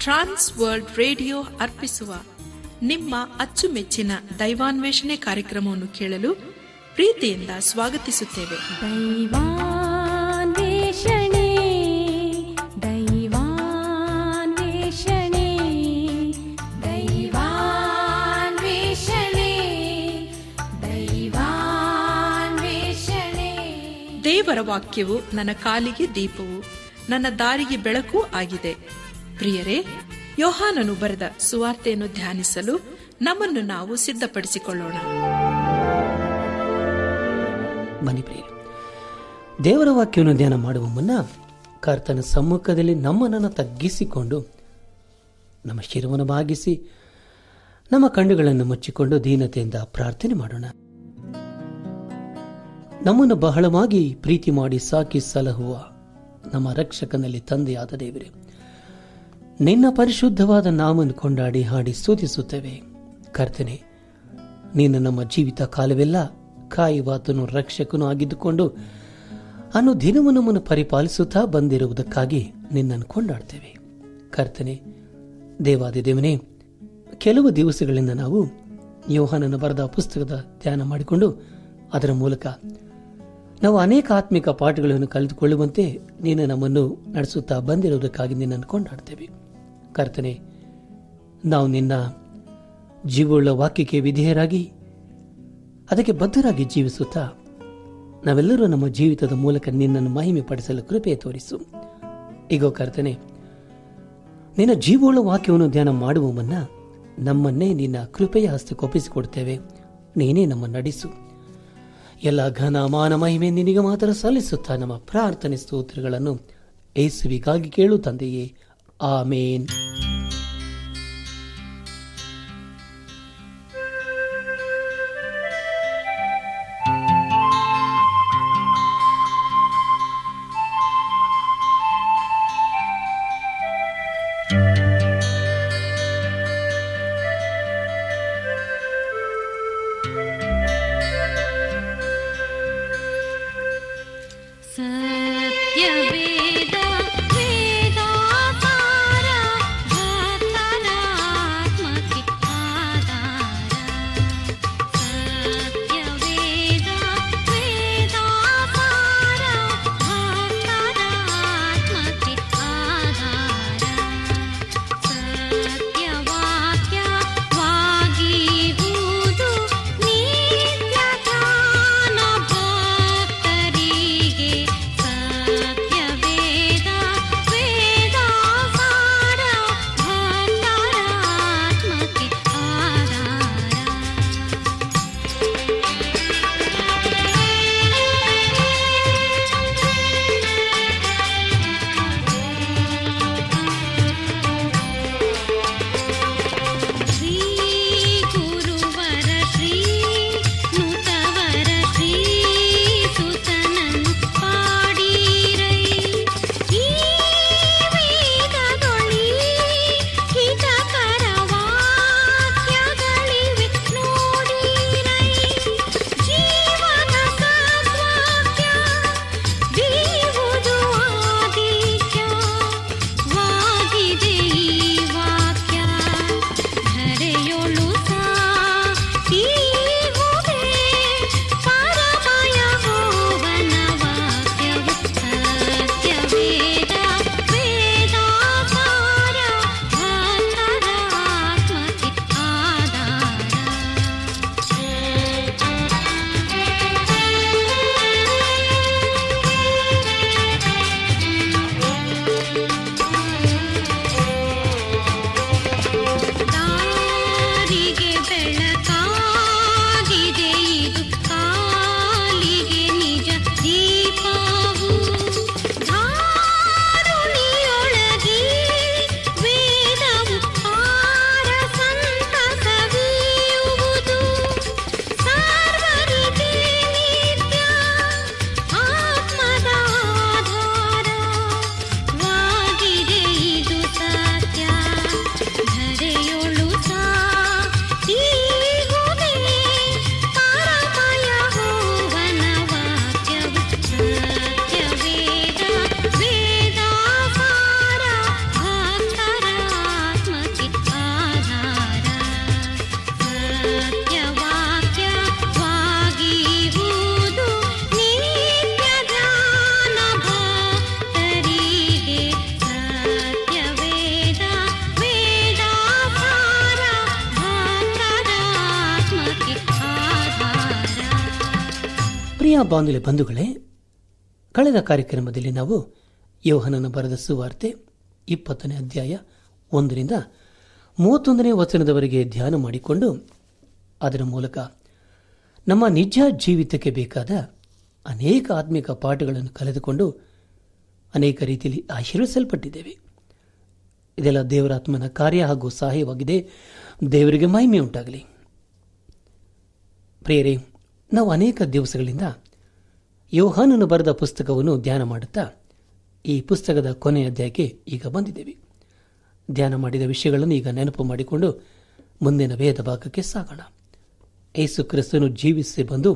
ಟ್ರಾನ್ಸ್ world radio ಅರ್ಪಿಸುವ ನಿಮ್ಮ ಅಚ್ಚುಮೆಚ್ಚಿನ ದೈವಾನ್ವೇಷಣೆ ಕಾರ್ಯಕ್ರಮವನ್ನು ಕೇಳಲು ಪ್ರೀತಿಯಿಂದ ಸ್ವಾಗತಿಸುತ್ತೇವೆ दैवान्वेषणे दैवान्वेषणे दैवान्वेषणे दैवान्वेषणे ದೇವರ ವಾಕ್ಯವು ನನ್ನ ಕಾಲಿಗೆ ದೀಪವು ನನ್ನ ದಾರಿಗೆ ಬೆಳಕೂ ಆಗಿದೆ ಪ್ರಿಯರೇ ಯೋಹಾನನು ಬರೆದ ಸುವಾರ್ತೆಯನ್ನು ಧ್ಯಾನಿಸಲು ನಮ್ಮನ್ನು ನಾವು ಸಿದ್ಧಪಡಿಸಿಕೊಳ್ಳೋಣ ಬನ್ನಿ ಪ್ರಿಯರೇ ದೇವರ ವಾಕ್ಯವನ್ನು ಧ್ಯಾನ ಮಾಡುವ ಮುನ್ನ ಕರ್ತನ ಸಮ್ಮುಖದಲ್ಲಿ ನಮ್ಮನನ್ನು ತಗ್ಗಿಸಿಕೊಂಡು ನಮ್ಮ ಶಿರವನ್ನು ಬಾಗಿಸಿ ನಮ್ಮ ಕಣ್ಣುಗಳನ್ನು ಮುಚ್ಚಿಕೊಂಡು ದೀನತೆಯಿಂದ ಪ್ರಾರ್ಥನೆ ಮಾಡೋಣ ನಮ್ಮನ್ನು ಬಹಳವಾಗಿ ಪ್ರೀತಿ ಮಾಡಿ ಸಾಕಿ ಸಲಹುವ ನಮ್ಮ ರಕ್ಷಕನಲ್ಲಿ ತಂದೆಯಾದ ದೇವರೇ ನಿನ್ನ ಪರಿಶುದ್ಧವಾದ ನಾಮನ್ನು ಕೊಂಡಾಡಿ ಹಾಡಿ ಸ್ತುತಿಸುತ್ತೇವೆ ಕರ್ತನೆ ನೀನು ನಮ್ಮ ಜೀವಿತ ಕಾಲವೆಲ್ಲ ಕಾಯುವಾತನು ರಕ್ಷಕನು ಆಗಿದ್ದುಕೊಂಡು ಅನು ದಿನವು ನಮ್ಮನ್ನು ಪರಿಪಾಲಿಸುತ್ತಾ ಬಂದಿರುವುದಕ್ಕಾಗಿ ನಿನ್ನನ್ನು ಕೊಂಡಾಡ್ತೇವೆ ಕರ್ತನೆ ದೇವಾದಿ ದೇವನೇ ಕೆಲವು ದಿವಸಗಳಿಂದ ನಾವು ಯೋಹಾನನ ಬರೆದ ಪುಸ್ತಕದ ಧ್ಯಾನ ಮಾಡಿಕೊಂಡು ಅದರ ಮೂಲಕ ನಾವು ಅನೇಕ ಆತ್ಮಿಕ ಪಾಠಗಳನ್ನು ಕಲಿತುಕೊಳ್ಳುವಂತೆ ನೀನು ನಮ್ಮನ್ನು ನಡೆಸುತ್ತಾ ಬಂದಿರುವುದಕ್ಕಾಗಿ ನಿನ್ನನ್ನು ಕೊಂಡಾಡ್ತೇವೆ ಕರ್ತನೆ ನಾವು ನಿನ್ನ ಜೀವವುಳ್ಳ ವಾಕ್ಯಕ್ಕೆ ವಿಧೇಯರಾಗಿ ಅದಕ್ಕೆ ಬದ್ಧರಾಗಿ ಜೀವಿಸುತ್ತಾ ನಾವೆಲ್ಲರೂ ನಮ್ಮ ಜೀವಿತದ ಮೂಲಕ ನಿನ್ನನ್ನು ಮಹಿಮೆ ಪಡಿಸಲು ಕೃಪೆ ತೋರಿಸು ಈಗೋ ಕರ್ತನೆ ನಿನ್ನ ಜೀವವುಳ್ಳ ವಾಕ್ಯವನ್ನು ಧ್ಯಾನ ಮಾಡುವ ಮುನ್ನ ನಮ್ಮನ್ನೇ ನಿನ್ನ ಕೃಪೆಯ ಹಸ್ತಕ್ಕೆ ಒಪ್ಪಿಸಿಕೊಡ್ತೇವೆ ನೀನೇ ನಮ್ಮ ನಡೆಸು ಎಲ್ಲ ಘನ ಮಾನ ಮಹಿಮೆ ನಿನಗೆ ಮಾತ್ರ ಸಲ್ಲಿಸುತ್ತಾ ನಮ್ಮ ಪ್ರಾರ್ಥನೆ ಸ್ತೋತ್ರಗಳನ್ನು ಏಸುವಿಗಾಗಿ ಕೇಳು ತಂದೆಯೇ ಆಮೇನ್ सत्यवेदा वेदासार ಪ್ರಿಯ ಬಾಂಧವ್ಯ ಬಂಧುಗಳೇ ಕಳೆದ ಕಾರ್ಯಕ್ರಮದಲ್ಲಿ ನಾವು ಯೋಹನನ ಬರೆದ ಸುವಾರ್ತೆ ಇಪ್ಪತ್ತನೇ ಅಧ್ಯಾಯ ಒಂದರಿಂದ ಮೂವತ್ತೊಂದನೇ ವಚನದವರೆಗೆ ಧ್ಯಾನ ಮಾಡಿಕೊಂಡು ಅದರ ಮೂಲಕ ನಮ್ಮ ನಿಜ ಜೀವಿತಕ್ಕೆ ಬೇಕಾದ ಅನೇಕ ಆತ್ಮಿಕ ಪಾಠಗಳನ್ನು ಕಳೆದುಕೊಂಡು ಅನೇಕ ರೀತಿಯಲ್ಲಿ ಆಶೀರ್ವಿಸಲ್ಪಟ್ಟಿದ್ದೇವೆ ಇದೆಲ್ಲ ದೇವರಾತ್ಮನ ಕಾರ್ಯ ಹಾಗೂ ಸಹಾಯವಾಗಿದೆ ದೇವರಿಗೆ ಮಹಿಮೆ ಉಂಟಾಗಲಿ ಪ್ರಿಯರೇ ನಾವು ಅನೇಕ ದಿವಸಗಳಿಂದ ಯೋಹಾನನು ಬರೆದ ಪುಸ್ತಕವನ್ನು ಧ್ಯಾನ ಮಾಡುತ್ತಾ ಈ ಪುಸ್ತಕದ ಕೊನೆಯ ಅಧ್ಯಾಯಕ್ಕೆ ಈಗ ಬಂದಿದ್ದೇವೆ ಧ್ಯಾನ ಮಾಡಿದ ವಿಷಯಗಳನ್ನು ಈಗ ನೆನಪು ಮಾಡಿಕೊಂಡು ಮುಂದಿನ ವೇದ ಭಾಗಕ್ಕೆ ಸಾಗೋಣ ಯೇಸು ಕ್ರಿಸ್ತನು ಜೀವಿಸಿ ಬಂದು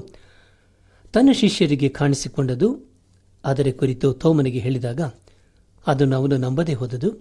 ತನ್ನ ಶಿಷ್ಯರಿಗೆ ಕಾಣಿಸಿಕೊಂಡದ್ದು ಅದರ ಕುರಿತು ತೋಮನಿಗೆ ಹೇಳಿದಾಗ ಅದನ್ನು ಅವನು ನಂಬದೇ ಹೋದದು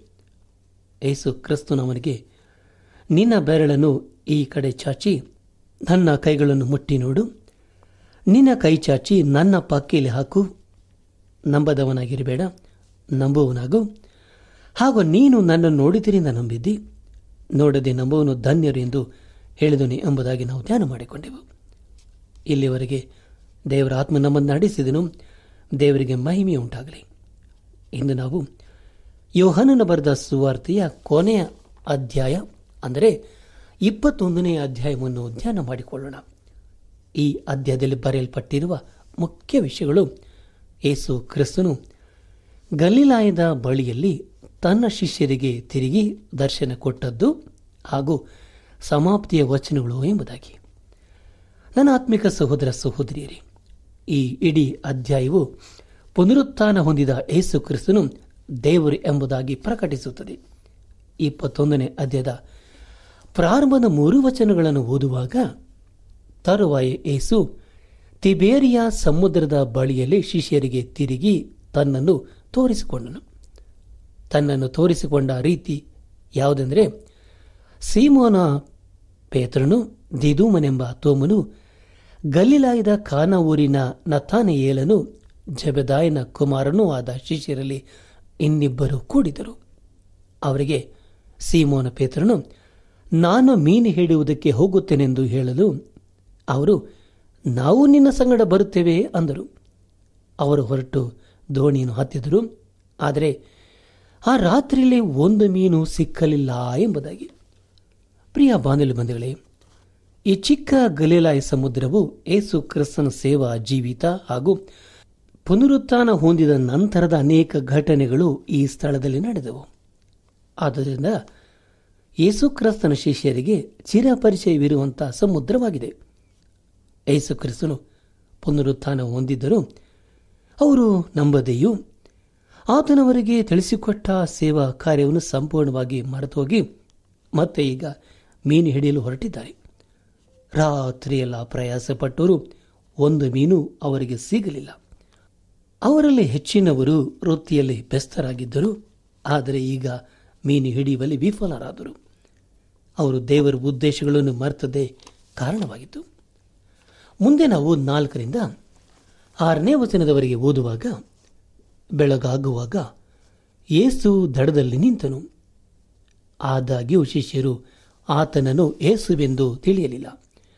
ಯೇಸು ಕ್ರಿಸ್ತನು ಅವನಿಗೆ ನಿನ್ನ ಬೆರಳನ್ನು ಈ ಕಡೆ ಚಾಚಿ ನನ್ನ ಕೈಗಳನ್ನು ಮುಟ್ಟಿ ನೋಡು ನಿನ್ನ ಕೈ ಚಾಚಿ ನನ್ನ ಪಕ್ಕೆಯಲ್ಲಿ ಹಾಕು ನಂಬದವನಾಗಿರಬೇಡ ನಂಬುವನಾಗು ಹಾಗೂ ನೀನು ನನ್ನನ್ನು ನೋಡಿದಿರಿಂದ ನಂಬಿದ್ದಿ ನೋಡದೆ ನಂಬುವನು ಧನ್ಯರು ಎಂದು ಹೇಳಿದನು ಎಂಬುದಾಗಿ ನಾವು ಧ್ಯಾನ ಮಾಡಿಕೊಂಡೆವು ಇಲ್ಲಿವರೆಗೆ ದೇವರ ಆತ್ಮ ನಮ್ಮನ್ನು ನಡೆಸಿದನು ದೇವರಿಗೆ ಮಹಿಮೆ ಉಂಟಾಗಲಿ ಇಂದು ನಾವು ಯೋಹನನ ಬರೆದ ಸುವಾರ್ತೆಯ ಕೊನೆಯ ಅಧ್ಯಾಯ ಅಂದರೆ ಇಪ್ಪತ್ತೊಂದನೆಯ ಅಧ್ಯಾಯವನ್ನು ಧ್ಯಾನ ಮಾಡಿಕೊಳ್ಳೋಣ ಈ ಅಧ್ಯಾಯದಲ್ಲಿ ಬರೆಯಲ್ಪಟ್ಟಿರುವ ಮುಖ್ಯ ವಿಷಯಗಳು ಏಸು ಕ್ರಿಸ್ತನು ಗಲೀಲಾಯದ ಬಳಿಯಲ್ಲಿ ತನ್ನ ಶಿಷ್ಯರಿಗೆ ತಿರುಗಿ ದರ್ಶನ ಕೊಟ್ಟದ್ದು ಹಾಗೂ ಸಮಾಪ್ತಿಯ ವಚನಗಳು ಎಂಬುದಾಗಿ ನನ್ನ ಆತ್ಮಿಕ ಸಹೋದರ ಸಹೋದರಿಯರೇ ಈ ಇಡೀ ಅಧ್ಯಾಯವು ಪುನರುತ್ಥಾನ ಹೊಂದಿದ ಏಸು ಕ್ರಿಸ್ತನು ದೇವರು ಎಂಬುದಾಗಿ ಪ್ರಕಟಿಸುತ್ತದೆ ಇಪ್ಪತ್ತೊಂದನೇ ಅಧ್ಯಾಯದ ಪ್ರಾರಂಭದ ಮೂರು ವಚನಗಳನ್ನು ಓದುವಾಗ ತರುವಾಯ ಏಸು ತಿಬೇರಿಯ ಸಮುದ್ರದ ಬಳಿಯಲ್ಲಿ ಶಿಷ್ಯರಿಗೆ ತಿರುಗಿ ತನ್ನನ್ನು ತೋರಿಸಿಕೊಂಡನು ತನ್ನನ್ನು ತೋರಿಸಿಕೊಂಡ ರೀತಿ ಯಾವುದೆಂದರೆ ಸೀಮೋನ ಪೇತ್ರನು ದಿದೂಮನೆಂಬ ತೋಮನು ಗಲಿಲಾಯದ ಕಾನ ಊರಿನ ನತಾನೆಯೇಲನು ಜಬೆದಾಯನ ಕುಮಾರನೂ ಆದ ಶಿಷ್ಯರಲ್ಲಿ ಇನ್ನಿಬ್ಬರು ಕೂಡಿದರು ಅವರಿಗೆ ಸೀಮೋನ ಪೇತ್ರನು ನಾನು ಮೀನು ಹಿಡಿಯುವುದಕ್ಕೆ ಹೋಗುತ್ತೇನೆಂದು ಹೇಳಲು ಅವರು ನಾವು ನಿನ್ನ ಸಂಗಡ ಬರುತ್ತೇವೆ ಅಂದರು ಅವರು ಹೊರಟು ದೋಣಿಯನ್ನು ಹತ್ತಿದರು ಆದರೆ ಆ ರಾತ್ರಿಯಲ್ಲಿ ಒಂದು ಮೀನು ಸಿಕ್ಕಲಿಲ್ಲ ಎಂಬುದಾಗಿ ಪ್ರಿಯ ಬಾಂಧವ್ಯ ಬಂಧುಗಳೇ ಈ ಚಿಕ್ಕ ಗಲೀಲಾಯ ಸಮುದ್ರವು ಏಸು ಕ್ರಿಸ್ತನ ಸೇವಾ ಜೀವಿತ ಹಾಗೂ ಪುನರುತ್ಥಾನ ಹೊಂದಿದ ನಂತರದ ಅನೇಕ ಘಟನೆಗಳು ಈ ಸ್ಥಳದಲ್ಲಿ ನಡೆದವು ಆದ್ದರಿಂದ ಯೇಸು ಕ್ರಿಸ್ತನ ಶಿಷ್ಯರಿಗೆ ಚಿರಪರಿಚಯವಿರುವಂತಹ ಸಮುದ್ರವಾಗಿದೆ ಯೇಸು ಕ್ರಿಸ್ತನು ಪುನರುತ್ಥಾನ ಹೊಂದಿದ್ದರೂ ಅವರು ನಂಬದೆಯೂ ಆತನವರಿಗೆ ತಿಳಿಸಿಕೊಟ್ಟ ಸೇವಾ ಕಾರ್ಯವನ್ನು ಸಂಪೂರ್ಣವಾಗಿ ಮರೆತೋಗಿ ಮತ್ತೆ ಈಗ ಮೀನು ಹಿಡಿಯಲು ಹೊರಟಿದ್ದಾರೆ ರಾತ್ರಿಯೆಲ್ಲ ಪ್ರಯಾಸಪಟ್ಟವರು ಒಂದು ಮೀನು ಅವರಿಗೆ ಸಿಗಲಿಲ್ಲ ಅವರಲ್ಲಿ ಹೆಚ್ಚಿನವರು ವೃತ್ತಿಯಲ್ಲಿ ಬೆಸ್ತರಾಗಿದ್ದರು ಆದರೆ ಈಗ ಮೀನು ಹಿಡಿಯುವಲ್ಲಿ ವಿಫಲರಾದರು ಅವರು ದೇವರ ಉದ್ದೇಶಗಳನ್ನು ಮರೆತದೇ ಕಾರಣವಾಗಿತ್ತು ಮುಂದೆ ನಾವು ನಾಲ್ಕರಿಂದ ಆರನೇ ವಚನದವರೆಗೆ ಓದುವಾಗ ಬೆಳಗಾಗುವಾಗ ಏಸು ದಡದಲ್ಲಿ ನಿಂತನು ಆದಾಗ್ಯೂ ಶಿಷ್ಯರು ಆತನನ್ನು ಏಸುವೆಂದು ತಿಳಿಯಲಿಲ್ಲ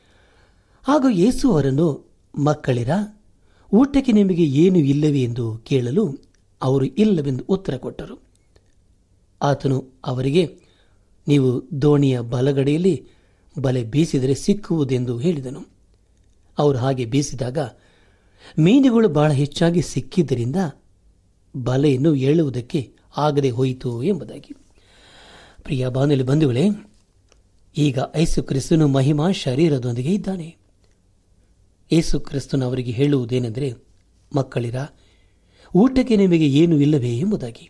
ಆಗ ಯೇಸು ಅವರನ್ನು ಮಕ್ಕಳಿರ ಊಟಕ್ಕೆ ನಿಮಗೆ ಏನು ಇಲ್ಲವೇ ಎಂದು ಕೇಳಲು ಅವರು ಇಲ್ಲವೆಂದು ಉತ್ತರ ಕೊಟ್ಟರು ಆತನು ಅವರಿಗೆ ನೀವು ದೋಣಿಯ ಬಲಗಡೆಯಲ್ಲಿ ಬಲೆ ಬೀಸಿದರೆ ಸಿಕ್ಕುವುದೆಂದು ಹೇಳಿದನು ಅವರು ಹಾಗೆ ಬೀಸಿದಾಗ ಮೀನುಗಳು ಬಹಳ ಹೆಚ್ಚಾಗಿ ಸಿಕ್ಕಿದ್ದರಿಂದ ಬಲೆಯನ್ನು ಏಳುವುದಕ್ಕೆ ಆಗದೆ ಹೋಯಿತು ಎಂಬುದಾಗಿ ಪ್ರಿಯ ಬಾನುಲಿ ಬಂಧುಗಳೇ ಈಗ ಐಸು ಕ್ರಿಸ್ತನು ಮಹಿಮಾ ಶರೀರದೊಂದಿಗೆ ಇದ್ದಾನೆ ಏಸು ಕ್ರಿಸ್ತನು ಅವರಿಗೆ ಹೇಳುವುದೇನೆಂದರೆ ಮಕ್ಕಳಿರ ಊಟಕ್ಕೆ ನಿಮಗೆ ಏನು ಇಲ್ಲವೇ ಎಂಬುದಾಗಿ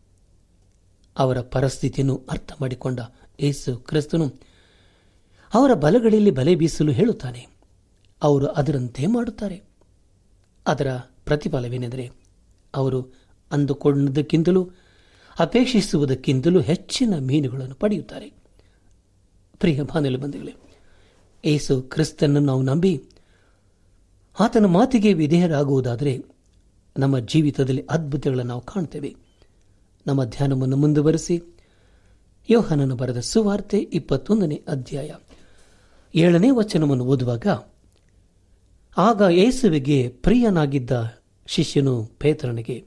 ಅವರ ಪರಿಸ್ಥಿತಿಯನ್ನು ಅರ್ಥ ಮಾಡಿಕೊಂಡ ಏಸು ಕ್ರಿಸ್ತನು ಅವರ ಬಲಗಡೆಯಲ್ಲಿ ಬಲೆ ಬೀಸಲು ಹೇಳುತ್ತಾನೆ ಅವರು ಅದರಂತೆ ಮಾಡುತ್ತಾರೆ ಅದರ ಪ್ರತಿಫಲವೇನೆಂದರೆ ಅವರು ಅಂದುಕೊಂಡದಕ್ಕಿಂತಲೂ ಅಪೇಕ್ಷಿಸುವುದಕ್ಕಿಂತಲೂ ಹೆಚ್ಚಿನ ಮೀನುಗಳನ್ನು ಪಡೆಯುತ್ತಾರೆ ಪ್ರಿಯ ಬಾನಲು ಬಂಧುಗಳೇ ಏಸು ಕ್ರಿಸ್ತನನ್ನು ನಾವು ನಂಬಿ ಆತನ ಮಾತಿಗೆ ವಿಧೇಯರಾಗುವುದಾದರೆ ನಮ್ಮ ಜೀವಿತದಲ್ಲಿ ಅದ್ಭುತಗಳನ್ನು ನಾವು ಕಾಣ್ತೇವೆ ನಮ್ಮ ಧ್ಯಾನವನ್ನು ಮುಂದುವರೆಸಿ ಯೋಹನನು ಬರೆದ ಸುವಾರ್ತೆ ಇಪ್ಪತ್ತೊಂದನೇ ಅಧ್ಯಾಯ ಏಳನೇ ವಚನವನ್ನು ಓದುವಾಗ ಆಗ ಯೇಸುವಿಗೆ ಪ್ರಿಯನಾಗಿದ್ದ ಶಿಷ್ಯನು ಪೇತ್ರನಿಗೆ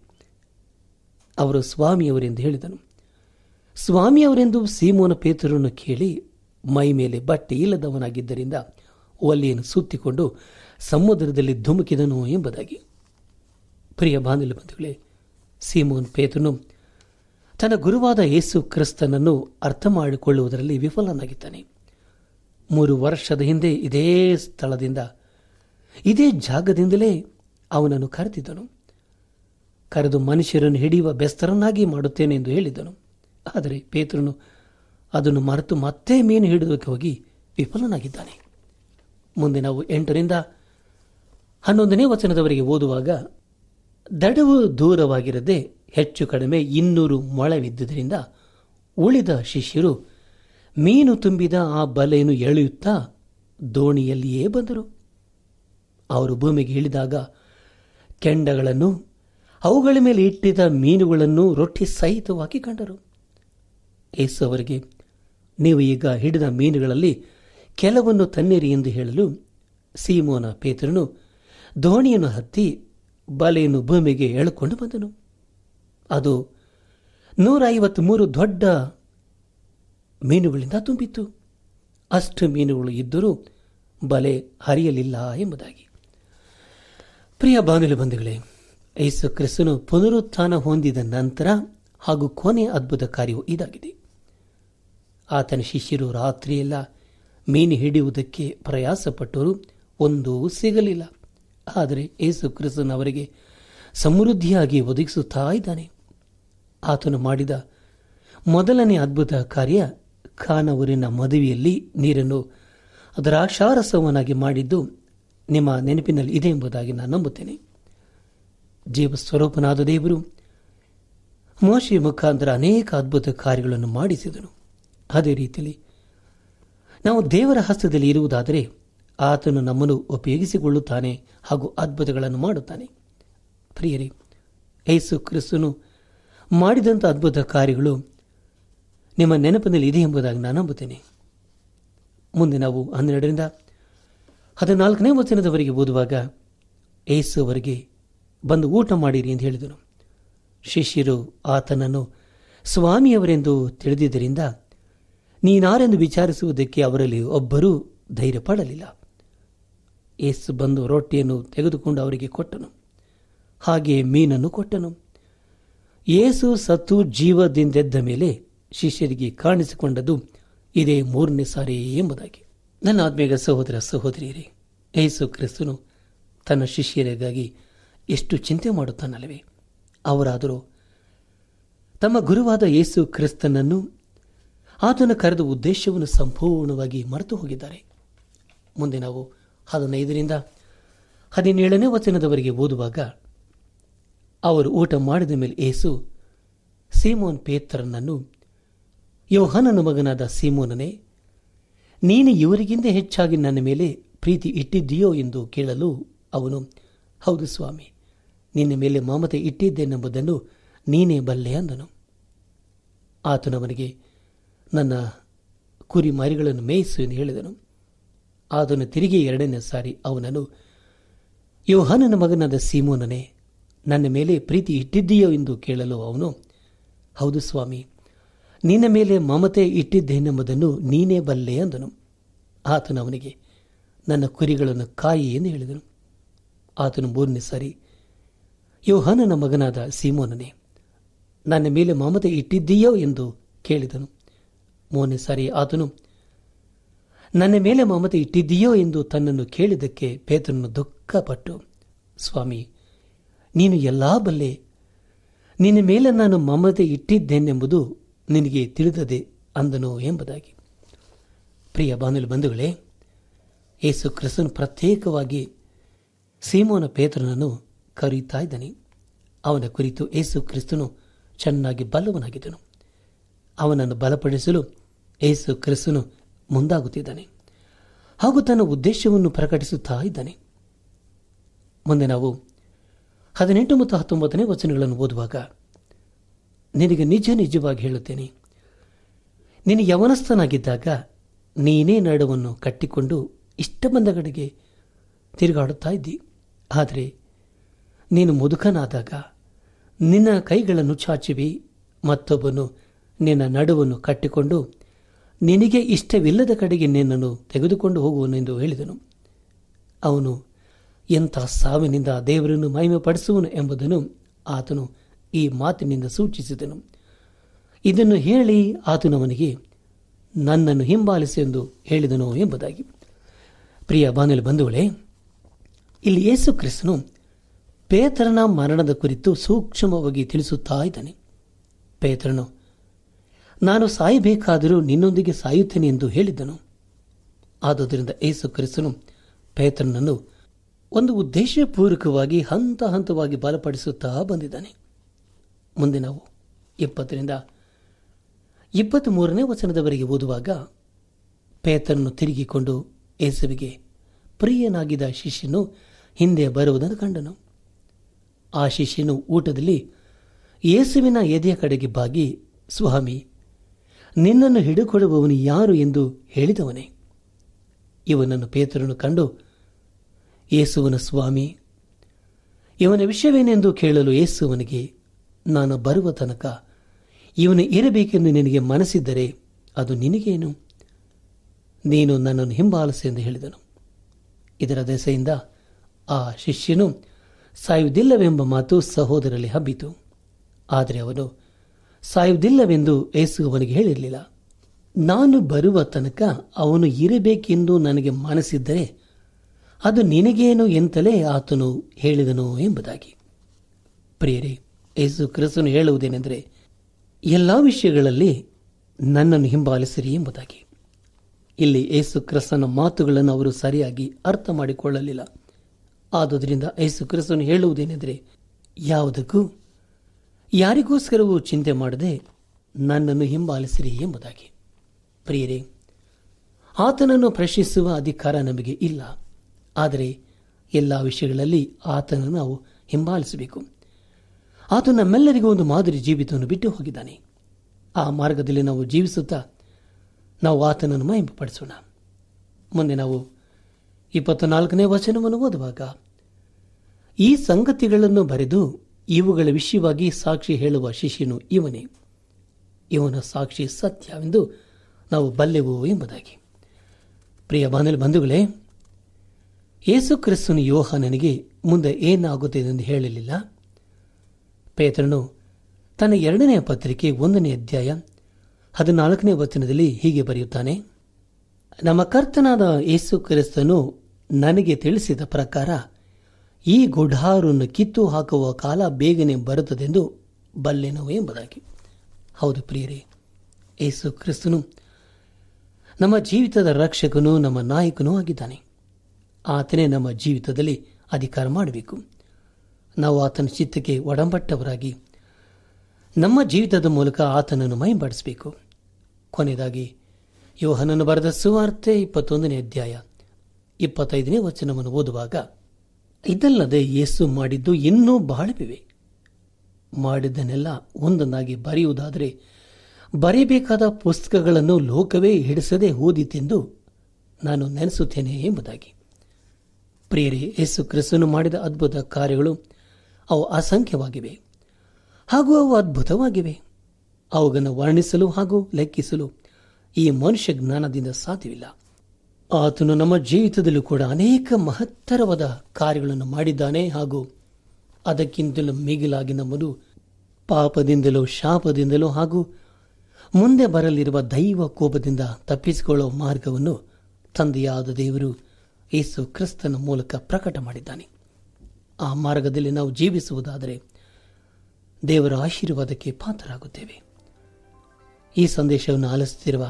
ಅವರು ಸ್ವಾಮಿಯವರೆಂದು ಹೇಳಿದನು ಸ್ವಾಮಿಯವರೆಂದು ಸೀಮೋನ ಪೇತ್ರರನ್ನು ಕೇಳಿ ಮೈ ಮೇಲೆ ಬಟ್ಟೆ ಇಲ್ಲದವನಾಗಿದ್ದರಿಂದ ಒಲೆಯನ್ನು ಸುತ್ತಿಕೊಂಡು ಸಮುದ್ರದಲ್ಲಿ ಧುಮುಕಿದನು ಎಂಬುದಾಗಿ ಪ್ರಿಯ ಬಾಂಧವ್ಯ ಬಂಧುಗಳೇ ಸೀಮೋನ್ ಪೇತ್ರನು ತನ್ನ ಗುರುವಾದ ಯೇಸು ಕ್ರಿಸ್ತನನ್ನು ಅರ್ಥ ಮಾಡಿಕೊಳ್ಳುವುದರಲ್ಲಿ ವಿಫಲನಾಗಿದ್ದಾನೆ ಮೂರು ವರ್ಷದ ಹಿಂದೆ ಇದೇ ಸ್ಥಳದಿಂದ ಇದೇ ಜಾಗದಿಂದಲೇ ಅವನನ್ನು ಕರೆದಿದ್ದನು ಕರೆದು ಮನುಷ್ಯರನ್ನು ಹಿಡಿಯುವ ಬೆಸ್ತರನ್ನಾಗಿ ಮಾಡುತ್ತೇನೆ ಎಂದು ಹೇಳಿದನು ಆದರೆ ಪೇತ್ರನು ಅದನ್ನು ಮರೆತು ಮತ್ತೆ ಮೀನು ಹಿಡಿಯೋದಕ್ಕೆ ಹೋಗಿ ವಿಫಲನಾಗಿದ್ದಾನೆ ಮುಂದೆ ನಾವು ಎಂಟರಿಂದ ಹನ್ನೊಂದನೇ ವಚನದವರೆಗೆ ಓದುವಾಗ ದಡವು ದೂರವಾಗಿರದೆ ಹೆಚ್ಚು ಕಡಿಮೆ ಇನ್ನೂರು ಮೊಳವಿದ್ದುದರಿಂದ ಉಳಿದ ಶಿಷ್ಯರು ಮೀನು ತುಂಬಿದ ಆ ಬಲೆಯನ್ನು ಎಳೆಯುತ್ತಾ ದೋಣಿಯಲ್ಲಿಯೇ ಬಂದರು ಅವರು ಭೂಮಿಗೆ ಇಳಿದಾಗ ಕೆಂಡಗಳನ್ನು ಅವುಗಳ ಮೇಲೆ ಇಟ್ಟಿದ್ದ ಮೀನುಗಳನ್ನು ರೊಟ್ಟಿ ಸಹಿತವಾಗಿ ಕಂಡರು ಯೇಸು ಅವರಿಗೆ ನೀವು ಈಗ ಹಿಡಿದ ಮೀನುಗಳಲ್ಲಿ ಕೆಲವನ್ನು ತನ್ನಿರಿ ಎಂದು ಹೇಳಲು ಸೀಮೋನ ಪೇತ್ರನು ದೋಣಿಯನ್ನು ಹತ್ತಿ ಬಲೆಯನ್ನು ಭೂಮಿಗೆ ಎಳೆಕೊಂಡು ಬಂದನು ಅದು ನೂರ ಐವತ್ಮೂರು ದೊಡ್ಡ ಮೀನುಗಳಿಂದ ತುಂಬಿತ್ತು ಅಷ್ಟು ಮೀನುಗಳು ಇದ್ದರೂ ಬಲೆ ಹರಿಯಲಿಲ್ಲ ಎಂಬುದಾಗಿ ಪ್ರಿಯ ಬಾನುಲಿ ಬಂಧುಗಳೇ ಯೇಸು ಕ್ರಿಸ್ತನು ಪುನರುತ್ಥಾನ ಹೊಂದಿದ ನಂತರ ಹಾಗೂ ಕೊನೆಯ ಅದ್ಭುತ ಕಾರ್ಯವು ಇದಾಗಿದೆ ಆತನ ಶಿಷ್ಯರು ರಾತ್ರಿಯೆಲ್ಲ ಮೀನು ಹಿಡಿಯುವುದಕ್ಕೆ ಪ್ರಯಾಸಪಟ್ಟರು ಒಂದೂ ಸಿಗಲಿಲ್ಲ ಆದರೆ ಯೇಸು ಕ್ರಿಸ್ತನ್ ಅವರಿಗೆ ಸಮೃದ್ಧಿಯಾಗಿ ಒದಗಿಸುತ್ತಾ ಇದ್ದಾನೆ ಆತನು ಮಾಡಿದ ಮೊದಲನೇ ಅದ್ಭುತ ಕಾರ್ಯ ಖಾನವರಿನ ಮದುವೆಯಲ್ಲಿ ನೀರನ್ನು ದ್ರಾಕ್ಷಾರಸವನ್ನಾಗಿ ಮಾಡಿದ್ದು ನಿಮ್ಮ ನೆನಪಿನಲ್ಲಿ ಇದೆ ಎಂಬುದಾಗಿ ನಾನು ನಂಬುತ್ತೇನೆ ಜೀವ ಸ್ವರೂಪನಾದ ದೇವರು ಮೋಶಿ ಮುಖಾಂತರ ಅನೇಕ ಅದ್ಭುತ ಕಾರ್ಯಗಳನ್ನು ಮಾಡಿಸಿದನು ಅದೇ ರೀತಿಯಲ್ಲಿ ನಾವು ದೇವರ ಹಸ್ತದಲ್ಲಿ ಇರುವುದಾದರೆ ಆತನು ನಮ್ಮನ್ನು ಉಪಯೋಗಿಸಿಕೊಳ್ಳುತ್ತಾನೆ ಹಾಗೂ ಅದ್ಭುತಗಳನ್ನು ಮಾಡುತ್ತಾನೆ ಪ್ರಿಯರೇ ಯೇಸು ಕ್ರಿಸ್ತನು ಮಾಡಿದಂಥ ಅದ್ಭುತ ಕಾರ್ಯಗಳು ನಿಮ್ಮ ನೆನಪಿನಲ್ಲಿ ಇದೆ ಎಂಬುದಾಗಿ ನಾನು ನಂಬುತ್ತೇನೆ ಮುಂದೆ ನಾವು ಹನ್ನೆರಡರಿಂದ ಹದಿನಾಲ್ಕನೇ ವಚನದವರೆಗೆ ಓದುವಾಗ ಏಸು ಅವರಿಗೆ ಬಂದು ಊಟ ಮಾಡಿರಿ ಎಂದು ಹೇಳಿದನು ಶಿಷ್ಯರು ಆತನನ್ನು ಸ್ವಾಮಿಯವರೆಂದು ತಿಳಿದಿದ್ದರಿಂದ ನೀನಾರೆಂದು ವಿಚಾರಿಸುವುದಕ್ಕೆ ಅವರಲ್ಲಿ ಒಬ್ಬರೂ ಧೈರ್ಯ ಪಡಲಿಲ್ಲ ಏಸು ಬಂದು ರೊಟ್ಟಿಯನ್ನು ತೆಗೆದುಕೊಂಡು ಅವರಿಗೆ ಕೊಟ್ಟನು ಹಾಗೆ ಮೀನನ್ನು ಕೊಟ್ಟನು ಏಸು ಸತ್ತು ಜೀವದಿಂದೆದ್ದ ಮೇಲೆ ಶಿಷ್ಯರಿಗೆ ಕಾಣಿಸಿಕೊಂಡದ್ದು ಇದೇ ಮೂರನೇ ಸಾರಿ ಎಂಬುದಾಗಿ ನನ್ನ ಆತ್ಮೀಯ ಸಹೋದರ ಸಹೋದರಿಯರೇ ಏಸು ಕ್ರಿಸ್ತನು ತನ್ನ ಶಿಷ್ಯರಿಗಾಗಿ ಎಷ್ಟು ಚಿಂತೆ ಮಾಡುತ್ತಾನಲ್ಲವೇ ಅವರಾದರೂ ತಮ್ಮ ಗುರುವಾದ ಯೇಸು ಕ್ರಿಸ್ತನನ್ನು ಆತನ ಕರೆದ ಉದ್ದೇಶವನ್ನು ಸಂಪೂರ್ಣವಾಗಿ ಮರೆತು ಹೋಗಿದ್ದಾರೆ ಮುಂದೆ ನಾವು ಹದಿನೈದರಿಂದ ಹದಿನೇಳನೇ ವಚನದವರೆಗೆ ಓದುವಾಗ ಅವರು ಊಟ ಮಾಡಿದ ಮೇಲೆ ಏಸು ಸೀಮೋನ್ ಪೇತ್ರನನ್ನು ಯೋಹನನ ಮಗನಾದ ಸೀಮೋನನೇ ನೀನು ಇವರಿಗಿಂತ ಹೆಚ್ಚಾಗಿ ನನ್ನ ಮೇಲೆ ಪ್ರೀತಿ ಇಟ್ಟಿದ್ದೀಯೋ ಎಂದು ಕೇಳಲು ಅವನು ಹೌದು ಸ್ವಾಮಿ ನಿನ್ನ ಮೇಲೆ ಮಮತೆ ಇಟ್ಟಿದ್ದೇನೆಂಬುದನ್ನು ನೀನೇ ಬಲ್ಲೆ ಅಂದನು ಆತನವನಿಗೆ ನನ್ನ ಕುರಿ ಮರಿಗಳನ್ನು ಮೇಯಿಸು ಎಂದು ಹೇಳಿದನು ಆತನು ತಿರುಗಿ ಎರಡನೇ ಸಾರಿ ಅವನನ್ನು ಯೋಹಾನನ ಮಗನಾದ ಸೀಮೋನನೇ ನನ್ನ ಮೇಲೆ ಪ್ರೀತಿ ಇಟ್ಟಿದ್ದೀಯೋ ಎಂದು ಕೇಳಲು ಅವನು ಹೌದು ಸ್ವಾಮಿ ನಿನ್ನ ಮೇಲೆ ಮಮತೆ ಇಟ್ಟಿದ್ದೇನೆಂಬುದನ್ನು ನೀನೇ ಬಲ್ಲೆ ಅಂದನು ಆತನು ಅವನಿಗೆ ನನ್ನ ಕುರಿಗಳನ್ನು ಕಾಯಿ ಎಂದು ಹೇಳಿದನು ಆತನು ಮೂರನೇ ಸಾರಿ ಯೋಹಾನನ ಮಗನಾದ ಸೀಮೋನನೇ ನನ್ನ ಮೇಲೆ ಮಮತೆ ಇಟ್ಟಿದ್ದೀಯೋ ಎಂದು ಕೇಳಿದನು ಮೂರನೇ ಸಾರಿ ಆತನು ನನ್ನ ಮೇಲೆ ಮಮತೆ ಇಟ್ಟಿದ್ದೀಯೋ ಎಂದು ತನ್ನನ್ನು ಕೇಳಿದ್ದಕ್ಕೆ ಪೇತ್ರನು ದುಃಖಪಟ್ಟು ಸ್ವಾಮಿ ನೀನು ಎಲ್ಲಾ ಬಲ್ಲೆ ನಿನ್ನ ಮೇಲೆ ನಾನು ಮಮತೆ ಇಟ್ಟಿದ್ದೇನೆಂಬುದು ನಿನಗೆ ತಿಳಿದದೆ ಅಂದನು ಎಂಬುದಾಗಿ ಪ್ರಿಯ ಬಾನುಲಿ ಬಂಧುಗಳೇ ಯೇಸು ಕ್ರಿಸ್ತನು ಪ್ರತ್ಯೇಕವಾಗಿ ಸೀಮೋನ ಪೇತ್ರನನ್ನು ಕರೆಯುತ್ತಾ ಇದ್ದಾನೆ ಅವನ ಕುರಿತು ಯೇಸು ಕ್ರಿಸ್ತನು ಚೆನ್ನಾಗಿ ಬಲ್ಲವನಾಗಿದ್ದನು ಅವನನ್ನು ಬಲಪಡಿಸಲು ಯೇಸು ಕ್ರಿಸ್ತನು ಮುಂದಾಗುತ್ತಿದ್ದಾನೆ ಹಾಗೂ ತನ್ನ ಉದ್ದೇಶವನ್ನು ಪ್ರಕಟಿಸುತ್ತಾ ಇದ್ದಾನೆ ಮುಂದೆ ನಾವು ಹದಿನೆಂಟು ಮತ್ತು ಹತ್ತೊಂಬತ್ತನೇ ವಚನಗಳನ್ನು ಓದುವಾಗ ನಿನಗೆ ನಿಜ ನಿಜವಾಗಿ ಹೇಳುತ್ತೇನೆ ನೀನು ಯವನಸ್ಥನಾಗಿದ್ದಾಗ ನೀನೇ ನಡುವನ್ನು ಕಟ್ಟಿಕೊಂಡು ಇಷ್ಟ ಬಂದ ಕಡೆಗೆ ತಿರುಗಾಡುತ್ತಾ ಇದ್ದಿ ಆದರೆ ನೀನು ಮುದುಕನಾದಾಗ ನಿನ್ನ ಕೈಗಳನ್ನು ಚಾಚಿವಿ ಮತ್ತೊಬ್ಬನು ನಿನ್ನ ನಡುವನ್ನು ಕಟ್ಟಿಕೊಂಡು ನಿನಗೆ ಇಷ್ಟವಿಲ್ಲದ ಕಡೆಗೆ ನಿನ್ನನ್ನು ತೆಗೆದುಕೊಂಡು ಹೋಗುವನೆಂದು ಹೇಳಿದನು ಅವನು ಎಂಥ ಸಾವಿನಿಂದ ದೇವರನ್ನು ಮಹಿಮೆಪಡಿಸುವನು ಎಂಬುದನ್ನು ಆತನು ಈ ಮಾತಿನಿಂದ ಸೂಚಿಸಿದನು ಇದನ್ನು ಹೇಳಿ ಆತನು ಅವನಿಗೆ ನನ್ನನ್ನು ಹಿಂಬಾಲಿಸಿ ಎಂದು ಹೇಳಿದನು ಎಂಬುದಾಗಿ ಪ್ರಿಯ ಬಾನಲಿ ಬಂಧುಗಳೇ ಇಲ್ಲಿ ಯೇಸು ಕ್ರಿಸ್ತನು ಪೇತ್ರನ ಮರಣದ ಕುರಿತು ಸೂಕ್ಷ್ಮವಾಗಿ ತಿಳಿಸುತ್ತಾ ಇದ್ದಾನೆ ಪೇತ್ರನು ನಾನು ಸಾಯಬೇಕಾದರೂ ನಿನ್ನೊಂದಿಗೆ ಸಾಯುತ್ತೇನೆ ಎಂದು ಹೇಳಿದ್ದನು ಆದುದರಿಂದ ಯೇಸು ಕ್ರಿಸ್ತನು ಪೇತ್ರನನ್ನು ಒಂದು ಉದ್ದೇಶಪೂರ್ವಕವಾಗಿ ಹಂತ ಹಂತವಾಗಿ ಬಲಪಡಿಸುತ್ತಾ ಬಂದಿದ್ದಾನೆ ಮುಂದೆ ನಾವು ಇಪ್ಪತ್ತರಿಂದ ಇಪ್ಪತ್ತ್ ಮೂರನೇ ವಚನದವರೆಗೆ ಓದುವಾಗ ಪೇತ್ರನ್ನು ತಿರುಗಿಕೊಂಡು ಯೇಸುವಿಗೆ ಪ್ರಿಯನಾಗಿದ್ದ ಶಿಷ್ಯನು ಹಿಂದೆ ಬರುವುದನ್ನು ಕಂಡನು ಆ ಶಿಷ್ಯನು ಊಟದಲ್ಲಿ ಯೇಸುವಿನ ಎದೆಯ ಕಡೆಗೆ ಬಾಗಿ ಸ್ವಾಮಿ ನಿನ್ನನ್ನು ಹಿಡಿಕೊಡುವವನು ಯಾರು ಎಂದು ಹೇಳಿದವನೇ ಇವನನ್ನು ಪೇತ್ರನು ಕಂಡು ಯೇಸುವನ ಸ್ವಾಮಿ ಇವನ ವಿಷಯವೇನೆಂದು ಕೇಳಲು ಯೇಸುವನಿಗೆ ನಾನು ಬರುವ ತನಕ ಇವನು ಇರಬೇಕೆಂದು ನಿನಗೆ ಮನಸ್ಸಿದ್ದರೆ ಅದು ನಿನಗೇನು ನೀನು ನನ್ನನ್ನು ಹಿಂಬಾಲಿಸಿ ಎಂದು ಹೇಳಿದನು ಇದರ ದೆಸೆಯಿಂದ ಆ ಶಿಷ್ಯನು ಸಾಯುವುದಿಲ್ಲವೆಂಬ ಮಾತು ಸಹೋದರಲ್ಲಿ ಹಬ್ಬಿತು ಆದರೆ ಅವನು ಸಾಯುವುದಿಲ್ಲವೆಂದು ಯೇಸು ಅವನಿಗೆ ಹೇಳಿರಲಿಲ್ಲ ನಾನು ಬರುವ ತನಕ ಅವನು ಇರಬೇಕೆಂದು ನನಗೆ ಮನಸ್ಸಿದ್ದರೆ ಅದು ನಿನಗೇನು ಎಂತಲೇ ಆತನು ಹೇಳಿದನು ಎಂಬುದಾಗಿ ಪ್ರಿಯರೇ ಯೇಸು ಕ್ರಿಸ್ತನು ಹೇಳುವುದೇನೆಂದರೆ ಎಲ್ಲ ವಿಷಯಗಳಲ್ಲಿ ನನ್ನನ್ನು ಹಿಂಬಾಲಿಸಿರಿ ಎಂಬುದಾಗಿ ಇಲ್ಲಿ ಯೇಸು ಕ್ರಿಸ್ತನ ಮಾತುಗಳನ್ನು ಅವರು ಸರಿಯಾಗಿ ಅರ್ಥ ಮಾಡಿಕೊಳ್ಳಲಿಲ್ಲ ಆದುದರಿಂದ ಯೇಸು ಕ್ರಿಸ್ತನು ಹೇಳುವುದೇನೆಂದರೆ ಯಾವುದಕ್ಕೂ ಯಾರಿಗೋಸ್ಕರವೂ ಚಿಂತೆ ಮಾಡದೆ ನನ್ನನ್ನು ಹಿಂಬಾಲಿಸಿರಿ ಎಂಬುದಾಗಿ ಪ್ರಿಯರೇ ಆತನನ್ನು ಪ್ರಶ್ನಿಸುವ ಅಧಿಕಾರ ನಮಗೆ ಇಲ್ಲ ಆದರೆ ಎಲ್ಲ ವಿಷಯಗಳಲ್ಲಿ ಆತನನ್ನು ನಾವು ಹಿಂಬಾಲಿಸಬೇಕು ಆತ ನಮ್ಮೆಲ್ಲರಿಗೂ ಒಂದು ಮಾದರಿ ಜೀವಿತವನ್ನು ಬಿಟ್ಟು ಹೋಗಿದ್ದಾನೆ ಆ ಮಾರ್ಗದಲ್ಲಿ ನಾವು ಜೀವಿಸುತ್ತಾ ನಾವು ಆತನನ್ನು ಮಹಿಂಪಡಿಸೋಣ ಮುಂದೆ ನಾವು ಇಪ್ಪತ್ನಾಲ್ಕನೇ ವಚನವನ್ನು ಓದುವಾಗ ಈ ಸಂಗತಿಗಳನ್ನು ಬರೆದು ಇವುಗಳ ವಿಷಯವಾಗಿ ಸಾಕ್ಷಿ ಹೇಳುವ ಶಿಷ್ಯನು ಇವನೇ ಇವನ ಸಾಕ್ಷಿ ಸತ್ಯವೆಂದು ನಾವು ಬಲ್ಲೆವು ಎಂಬುದಾಗಿ ಪ್ರಿಯ ಬಾನಲಿ ಬಂಧುಗಳೇ ಯೇಸು ಕ್ರಿಸ್ತನು ಯೋಹಾನನಿಗೆ ಮುಂದೆ ಏನಾಗುತ್ತದೆ ಎಂದು ಹೇಳಲಿಲ್ಲ ಪೇತ್ರನು ತನ್ನ ಎರಡನೆಯ ಪತ್ರಿಕೆ ಒಂದನೇ ಅಧ್ಯಾಯ ಹದಿನಾಲ್ಕನೇ ವಚನದಲ್ಲಿ ಹೀಗೆ ಬರೆಯುತ್ತಾನೆ ನಮ್ಮ ಕರ್ತನಾದ ಯೇಸು ಕ್ರಿಸ್ತನು ನನಗೆ ತಿಳಿಸಿದ ಪ್ರಕಾರ ಈ ಗುಢಾರನ್ನು ಕಿತ್ತು ಹಾಕುವ ಕಾಲ ಬೇಗನೆ ಬರುತ್ತದೆಂದು ಬಲ್ಲೆನು ಎಂಬುದಾಗಿ ಹೌದು ಪ್ರಿಯರೇ ಯೇಸು ಕ್ರಿಸ್ತನು ನಮ್ಮ ಜೀವಿತದ ರಕ್ಷಕನೂ ನಮ್ಮ ನಾಯಕನೂ ಆಗಿದ್ದಾನೆ ಆತನೇ ನಮ್ಮ ಜೀವಿತದಲ್ಲಿ ಅಧಿಕಾರ ಮಾಡಬೇಕು ನಾವು ಆತನ ಚಿತ್ತಕ್ಕೆ ಒಡಂಬಟ್ಟವರಾಗಿ ನಮ್ಮ ಜೀವಿತದ ಮೂಲಕ ಆತನನ್ನು ಮೈಂಬಡಿಸಬೇಕು ಕೊನೆಯದಾಗಿ ಯೋಹನನ್ನು ಬರೆದ ಸುವಾರ್ತೆ ಇಪ್ಪತ್ತೊಂದನೇ ಅಧ್ಯಾಯ ಇಪ್ಪತ್ತೈದನೇ ವಚನವನ್ನು ಓದುವಾಗ ಇದಲ್ಲದೆ ಯೇಸು ಮಾಡಿದ್ದು ಇನ್ನೂ ಬಹಳವಿವೆ ಮಾಡಿದ್ದನ್ನೆಲ್ಲ ಒಂದೊಂದಾಗಿ ಬರೆಯುವುದಾದರೆ ಬರೆಯಬೇಕಾದ ಪುಸ್ತಕಗಳನ್ನು ಲೋಕವೇ ಹಿಡಿಸದೆ ಓದಿತೆಂದು ನಾನು ನೆನೆಸುತ್ತೇನೆ ಎಂಬುದಾಗಿ ಪ್ರಿಯರೇ ಯೇಸು ಕ್ರಿಸ್ತನು ಮಾಡಿದ ಅದ್ಭುತ ಕಾರ್ಯಗಳು ಅವು ಅಸಂಖ್ಯವಾಗಿವೆ ಹಾಗೂ ಅವು ಅದ್ಭುತವಾಗಿವೆ ಅವುಗಳನ್ನು ವರ್ಣಿಸಲು ಹಾಗೂ ಲೆಕ್ಕಿಸಲು ಈ ಮನುಷ್ಯ ಜ್ಞಾನದಿಂದ ಸಾಧ್ಯವಿಲ್ಲ ಆತನು ನಮ್ಮ ಜೀವಿತದಲ್ಲೂ ಕೂಡ ಅನೇಕ ಮಹತ್ತರವಾದ ಕಾರ್ಯಗಳನ್ನು ಮಾಡಿದ್ದಾನೆ ಹಾಗೂ ಅದಕ್ಕಿಂತಲೂ ಮಿಗಿಲಾಗಿ ನಮ್ಮದು ಪಾಪದಿಂದಲೂ ಶಾಪದಿಂದಲೂ ಹಾಗೂ ಮುಂದೆ ಬರಲಿರುವ ದೈವ ಕೋಪದಿಂದ ತಪ್ಪಿಸಿಕೊಳ್ಳುವ ಮಾರ್ಗವನ್ನು ತಂದೆಯಾದ ದೇವರು ಯೇಸು ಕ್ರಿಸ್ತನ ಮೂಲಕ ಪ್ರಕಟ ಮಾಡಿದ್ದಾನೆ ಆ ಮಾರ್ಗದಲ್ಲಿ ನಾವು ಜೀವಿಸುವುದಾದರೆ ದೇವರ ಆಶೀರ್ವಾದಕ್ಕೆ ಪಾತ್ರರಾಗುತ್ತೇವೆ ಈ ಸಂದೇಶವನ್ನು ಆಲಿಸುತ್ತಿರುವ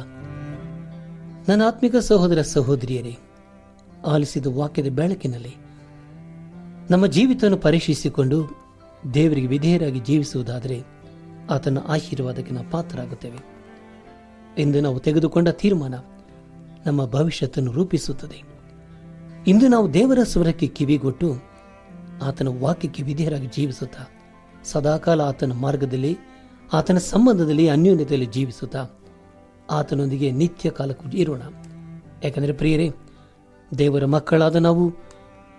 ನನ್ನ ಆತ್ಮಿಕ ಸಹೋದರ ಸಹೋದರಿಯರೇ ಆಲಿಸಿದ ವಾಕ್ಯದ ಬೆಳಕಿನಲ್ಲಿ ನಮ್ಮ ಜೀವಿತವನ್ನು ಪರೀಕ್ಷಿಸಿಕೊಂಡು ದೇವರಿಗೆ ವಿಧೇಯರಾಗಿ ಜೀವಿಸುವುದಾದರೆ ಆತನ ಆಶೀರ್ವಾದಕ್ಕೆ ನಾವು ಪಾತ್ರರಾಗುತ್ತೇವೆ ಎಂದು ನಾವು ತೆಗೆದುಕೊಂಡ ತೀರ್ಮಾನ ನಮ್ಮ ಭವಿಷ್ಯತನ್ನು ರೂಪಿಸುತ್ತದೆ ಇಂದು ನಾವು ದೇವರ ಸ್ವರಕ್ಕೆ ಕಿವಿಗೊಟ್ಟು ಆತನ ವಾಕ್ಯಕ್ಕೆ ವಿಧೇಯರಾಗಿ ಜೀವಿಸುತ್ತಾ ಸದಾಕಾಲ ಆತನ ಮಾರ್ಗದಲ್ಲಿ ಆತನ ಸಂಬಂಧದಲ್ಲಿ ಅನ್ಯೋನ್ಯತೆಯಲ್ಲಿ ಜೀವಿಸುತ್ತಾ ಆತನೊಂದಿಗೆ ನಿತ್ಯ ಕಾಲಕ್ಕೂ ಇರೋಣ ಯಾಕಂದರೆ ಪ್ರಿಯರೇ ದೇವರ ಮಕ್ಕಳಾದ ನಾವು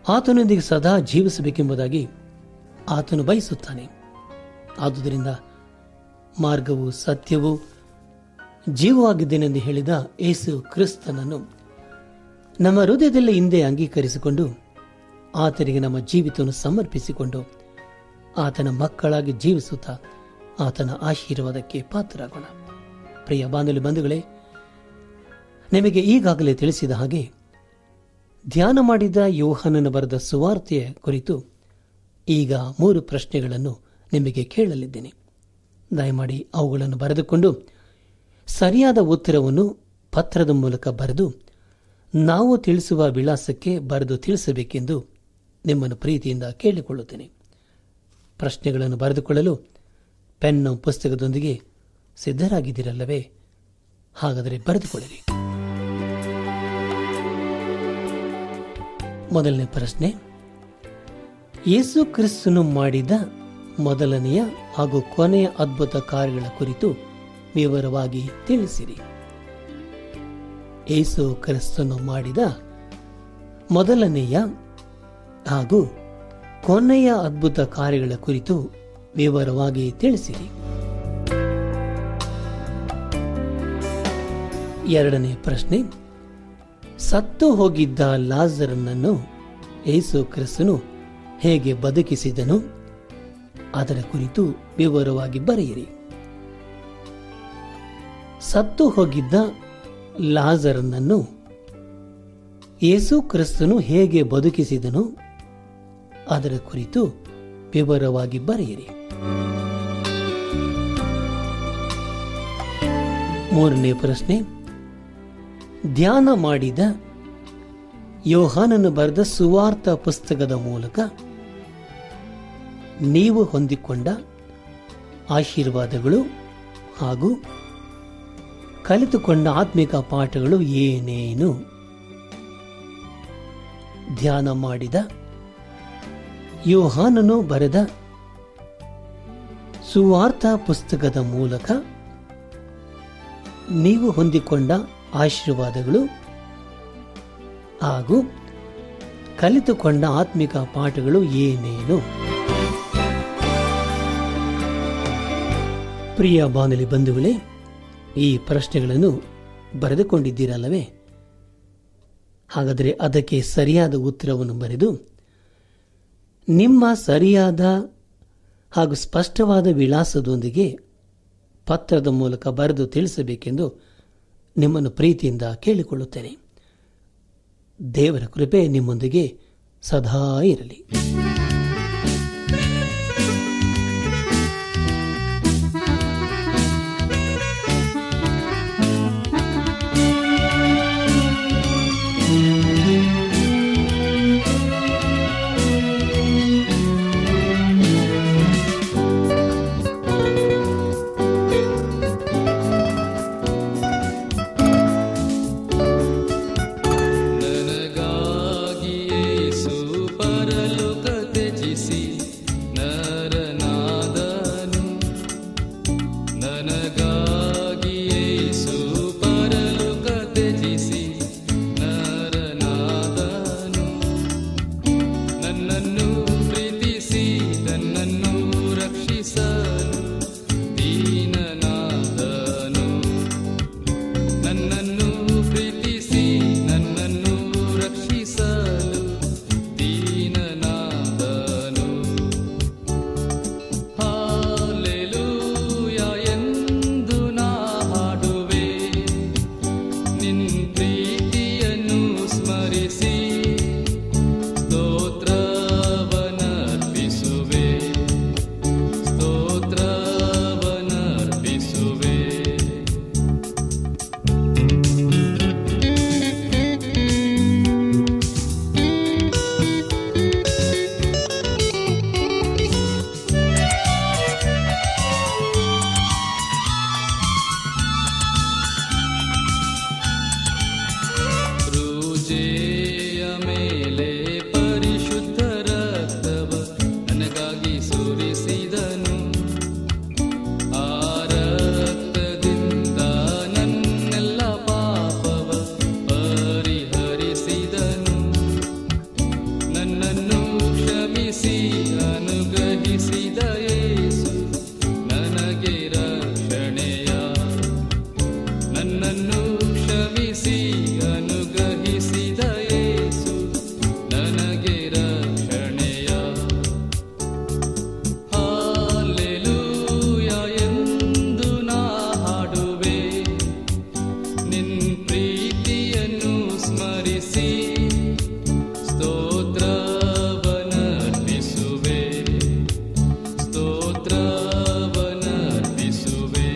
ಆತನೊಂದಿಗೆ ಸದಾ ಜೀವಿಸಬೇಕೆಂಬುದಾಗಿ ಆತನು ಬಯಸುತ್ತಾನೆ ಆದುದರಿಂದ ಮಾರ್ಗವು ಸತ್ಯವು ಜೀವವಾಗಿದ್ದೇನೆಂದು ಹೇಳಿದ ಏಸು ಕ್ರಿಸ್ತನನ್ನು ನಮ್ಮ ಹೃದಯದಲ್ಲಿ ಹಿಂದೆ ಅಂಗೀಕರಿಸಿಕೊಂಡು ಆತನಿಗೆ ನಮ್ಮ ಜೀವಿತವನ್ನು ಸಮರ್ಪಿಸಿಕೊಂಡು ಆತನ ಮಕ್ಕಳಾಗಿ ಜೀವಿಸುತ್ತಾ ಆತನ ಆಶೀರ್ವಾದಕ್ಕೆ ಪಾತ್ರರಾಗೋಣ ಪ್ರಿಯ ಬಾಂಧವ್ಯ ಬಂಧುಗಳೇ ನಿಮಗೆ ಈಗಾಗಲೇ ತಿಳಿಸಿದ ಹಾಗೆ ಧ್ಯಾನ ಮಾಡಿದ ಯೋಹಾನನ ಬರೆದ ಸುವಾರ್ತೆಯ ಕುರಿತು ಈಗ ಮೂರು ಪ್ರಶ್ನೆಗಳನ್ನು ನಿಮಗೆ ಕೇಳಲಿದ್ದೇನೆ ದಯಮಾಡಿ ಅವುಗಳನ್ನು ಬರೆದುಕೊಂಡು ಸರಿಯಾದ ಉತ್ತರವನ್ನು ಪತ್ರದ ಮೂಲಕ ಬರೆದು ನಾವು ತಿಳಿಸುವ ವಿಳಾಸಕ್ಕೆ ಬರೆದು ತಿಳಿಸಬೇಕೆಂದು ನಿಮ್ಮನ್ನು ಪ್ರೀತಿಯಿಂದ ಕೇಳಿಕೊಳ್ಳುತ್ತೇನೆ ಪ್ರಶ್ನೆಗಳನ್ನು ಬರೆದುಕೊಳ್ಳಲು ಪೆನ್ನು ಪುಸ್ತಕದೊಂದಿಗೆ ಸಿದ್ಧರಾಗಿದ್ದೀರಲ್ಲವೇ ಹಾಗಾದರೆ ಬರೆದುಕೊಳ್ಳಿರಿ ಮೊದಲನೇ ಪ್ರಶ್ನೆ ಯೇಸು ಕ್ರಿಸ್ತನು ಮಾಡಿದ ಮೊದಲನೆಯ ಹಾಗೂ ಕೊನೆಯ ಅದ್ಭುತ ಕಾರ್ಯಗಳ ಕುರಿತು ವಿವರವಾಗಿ ತಿಳಿಸಿರಿ ಯೇಸು ಕ್ರಿಸ್ತನು ಮಾಡಿದ ಮೊದಲನೆಯ ಹಾಗೂ ಕೊನೆಯ ಅದ್ಭುತ ಕಾರ್ಯಗಳ ಕುರಿತು ವಿವರವಾಗಿ ತಿಳಿಸಿರಿ ಎರಡನೇ ಪ್ರಶ್ನೆ ಸತ್ತು ಹೋಗಿದ್ದ ಲಾಜರನನ್ನು ಯೇಸು ಕ್ರಿಸ್ತನು ಹೇಗೆ ಬದುಕಿಸಿದನು ಅದರ ಕುರಿತು ವಿವರವಾಗಿ ಬರೆಯಿರಿ ಸತ್ತು ಹೋಗಿದ್ದ ಲಾಜರನನ್ನು ಯೇಸು ಕ್ರಿಸ್ತನು ಹೇಗೆ ಬದುಕಿಸಿದನು ಅದರ ಕುರಿತು ವಿವರವಾಗಿ ಬರೆಯಿರಿ ಮೂರನೇ ಪ್ರಶ್ನೆ ಧ್ಯಾನ ಮಾಡಿದ ಯೋಹಾನನು ಬರೆದ ಸುವಾರ್ಥ ಪುಸ್ತಕದ ಮೂಲಕ ನೀವು ಹೊಂದಿಕೊಂಡ ಆಶೀರ್ವಾದಗಳು ಹಾಗೂ ಕಲಿತುಕೊಂಡ ಆತ್ಮಿಕ ಪಾಠಗಳು ಏನೇನು ಧ್ಯಾನ ಮಾಡಿದ ಯೋಹಾನನು ಬರೆದ ಸುವಾರ್ಥ ಪುಸ್ತಕದ ಮೂಲಕ ನೀವು ಹೊಂದಿಕೊಂಡ ಆಶೀರ್ವಾದಗಳು ಹಾಗೂ ಕಲಿತುಕೊಂಡ ಆತ್ಮಿಕ ಪಾಠಗಳು ಏನೇನು ಪ್ರಿಯ ಬಾನುಲಿ ಬಂಧುಗಳೇ ಈ ಪ್ರಶ್ನೆಗಳನ್ನು ಬರೆದುಕೊಂಡಿದ್ದೀರಲ್ಲವೇ ಹಾಗಾದರೆ ಅದಕ್ಕೆ ಸರಿಯಾದ ಉತ್ತರವನ್ನು ಬರೆದು ನಿಮ್ಮ ಸರಿಯಾದ ಹಾಗೂ ಸ್ಪಷ್ಟವಾದ ವಿಳಾಸದೊಂದಿಗೆ ಪತ್ರದ ಮೂಲಕ ಬರೆದು ತಿಳಿಸಬೇಕೆಂದು ನಿಮ್ಮನ್ನು ಪ್ರೀತಿಯಿಂದ ಕೇಳಿಕೊಳ್ಳುತ್ತೇನೆ ದೇವರ ಕೃಪೆ ನಿಮ್ಮೊಂದಿಗೆ ಸದಾ ಇರಲಿ ನನಗಾಗಿ ಯೇಸು ಪರಲೋಕ ನನ್ನನ್ನು ಕ್ಷಮಿಸಿ ಅನುಗ್ರಹಿಸಿದ ಯೇಸು ನನಗೆ ರಕ್ಷಣೆಯ ನನ್ನನ್ನು ಕ್ಷಮಿಸಿ ಅನುಗ್ರಹಿಸಿದ ಯೇಸು ನನಗೆ ರಕ್ಷಣೆಯ ಹಾಲೆಲೂಯ ಎಂದು ನಾ ಹಾಡುವೆ ನಿನ್ ಪ್ರೀತಿಯನ್ನು ಸ್ಮರಿಸಿ ಸ್ತೋತ್ರವನರ್ಪಿಸುವೆ ಸ್ತೋತ್ರವನರ್ಪಿಸುವೆ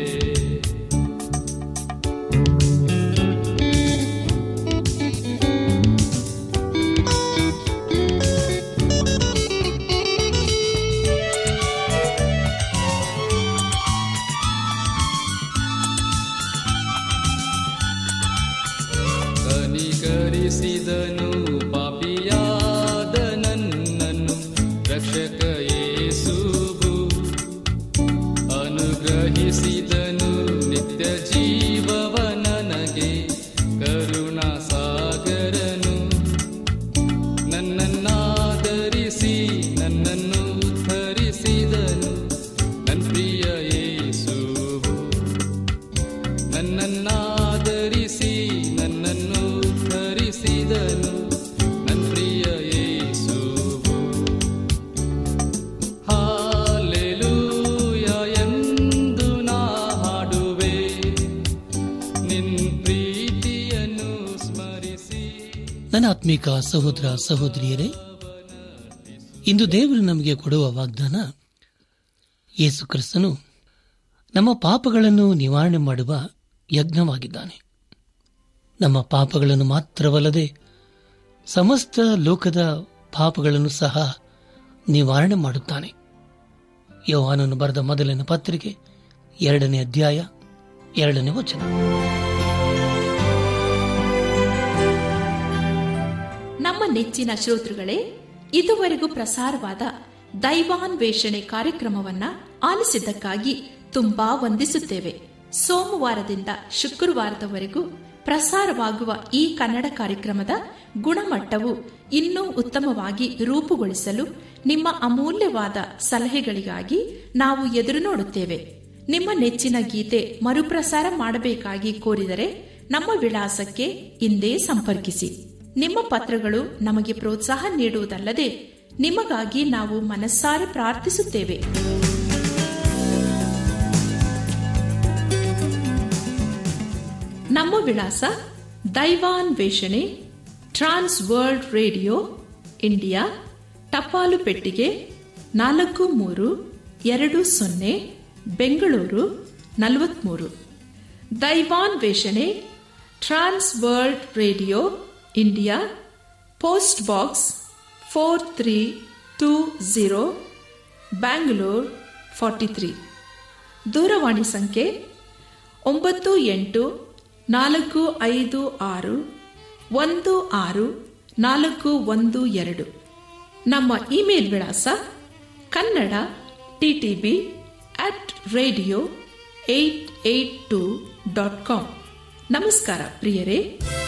ಕನಿಕರಿಸಿದನು ಪಾಪಿಯಾದ ನನ್ನನ್ನು ರಕ್ಷಕ ಯೇಸುವು ಅನುಗ್ರಹಿಸಿದನು ನಿತ್ಯ ಜೀವವ ನನಗೆ ಕರುಣಾ ಸಾಗರನು ನನ್ನನ್ನಾದರಿಸಿ ನನ್ನನ್ನು ಧರಿಸಿದನು ನನ್ನ ಪ್ರಿಯ ಯೇಸುವು ನನ್ನನ್ನಾದರಿಸಿ ನನ್ನನ್ನು ಧರಿಸಿದನು ನನ್ನ ಪ್ರಿಯ ಯೇಸುವು ಹಾಲೆಲೂಯ ಎಂದು ನಾ ಹಾಡುವೆ ನಿನ್ ಪ್ರೀತಿಯನ್ನು ಸ್ಮರಿಸಿ ನನ್ನ ಆತ್ಮಿಕ ಸಹೋದರ ಸಹೋದರಿಯರೇ ಇಂದು ದೇವರು ನಮಗೆ ಕೊಡುವ ವಾಗ್ದಾನ ಯೇಸು ಕ್ರಿಸ್ತನು ನಮ್ಮ ಪಾಪಗಳನ್ನು ನಿವಾರಣೆ ಮಾಡುವ ಯಜ್ಞವಾಗಿದ್ದಾನೆ ನಮ್ಮ ಪಾಪಗಳನ್ನು ಮಾತ್ರವಲ್ಲದೆ ಸಮಸ್ತ ಲೋಕದ ಪಾಪಗಳನ್ನು ಸಹ ನಿವಾರಣೆ ಮಾಡುತ್ತಾನೆ ಯೋಹಾನನು ಬರೆದ ಮೊದಲನೇ ಪತ್ರಿಕೆ ಎರಡನೇ ಅಧ್ಯಾಯ ಎರಡನೇ ವಚನ ನಮ್ಮ ನೆಚ್ಚಿನ ಶ್ರೋತೃಗಳೇ ಇದುವರೆಗೂ ಪ್ರಸಾರವಾದ ದೈವಾನ್ವೇಷಣೆ ಕಾರ್ಯಕ್ರಮವನ್ನ ಆಲಿಸಿದ್ದಕ್ಕಾಗಿ ತುಂಬಾ ವಂದಿಸುತ್ತೇವೆ ಸೋಮವಾರದಿಂದ ಶುಕ್ರವಾರದವರೆಗೂ ಪ್ರಸಾರವಾಗುವ ಈ ಕನ್ನಡ ಕಾರ್ಯಕ್ರಮದ ಗುಣಮಟ್ಟವು ಇನ್ನೂ ಉತ್ತಮವಾಗಿ ರೂಪುಗೊಳಿಸಲು ನಿಮ್ಮ ಅಮೂಲ್ಯವಾದ ಸಲಹೆಗಳಿಗಾಗಿ ನಾವು ಎದುರು ನೋಡುತ್ತೇವೆ ನಿಮ್ಮ ನೆಚ್ಚಿನ ಗೀತೆ ಮರುಪ್ರಸಾರ ಮಾಡಬೇಕಾಗಿ ಕೋರಿದರೆ ನಮ್ಮ ವಿಳಾಸಕ್ಕೆ ಇಂದೇ ಸಂಪರ್ಕಿಸಿ ನಿಮ್ಮ ಪತ್ರಗಳು ನಮಗೆ ಪ್ರೋತ್ಸಾಹ ನೀಡುವುದಲ್ಲದೆ ನಿಮಗಾಗಿ ನಾವು ಮನಸ್ಸಾರೆ ಪ್ರಾರ್ಥಿಸುತ್ತೇವೆ ನಮ್ಮ ವಿಳಾಸ ದೈವಾನ್ ವೇಷಣೆ ಟ್ರಾನ್ಸ್ ವರ್ಲ್ಡ್ ರೇಡಿಯೋ ಇಂಡಿಯಾ ಟಪಾಲು ಪೆಟ್ಟಿಗೆ ನಾಲ್ಕು ಮೂರು ಎರಡು ಸೊನ್ನೆ ಬೆಂಗಳೂರು ನಲವತ್ಮೂರು ದೈವಾನ್ ವೇಷಣೆ trans world radio India post box four three two zero Bangalore forty three ದೂರವಾಣಿ ಸಂಖ್ಯೆ ಒಂಬತ್ತು ಎಂಟು ನಾಲ್ಕು ಐದು ಆರು ಒಂದು ಆರು ನಾಲ್ಕು ಒಂದು ಎರಡು ನಮ್ಮ ಇಮೇಲ್ ವಿಳಾಸ Kannada TTB at radio eight eight two dot com ನಮಸ್ಕಾರ ಪ್ರಿಯರೇ